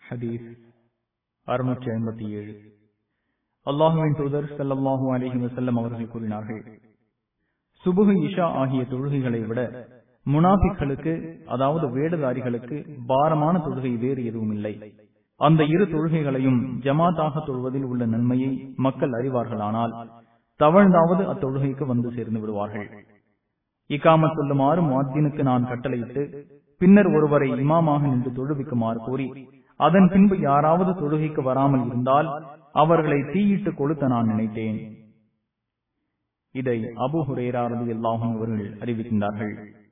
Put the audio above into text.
ஹதீஸ் அறுநூற்றி ஐம்பத்தி ஏழு அல்லாஹுவின் தூதர் ஸல்லல்லாஹு அலைஹி வஸல்லம் அவர்கள் கூறினார்கள் சுபுகு இஷா ஆகிய தொழுகைகளை விட முனாபிக்களுக்கு அதாவது வேடதாரிகளுக்கு பாரமான தொழுகை வேறு எதுவும் இல்லை அந்த இரு தொழுகைகளையும் ஜமாத்தாக தொழுவதில் உள்ள நன்மையை மக்கள் அறிவார்களானால் தவழ்ந்தாவது அத்தொழுகைக்கு வந்து சேர்ந்து விடுவார்கள் இக்காமத் சொல்லுமாறு முஅத்தினுக்கு நான் கட்டளையிட்டு பின்னர் ஒருவரை இமாமாக நின்று தொழுவிக்குமாறு கூறி அதன் பின்பு யாராவது தொழுகைக்கு வராமல் இருந்தால் அவர்களை தீயிட்டு கொளுத்த நான் நினைத்தேன் இதை அபு ஹுரேரா ரலியல்லாஹு அன்ஹு அவர்கள் அறிவிக்கின்றார்கள்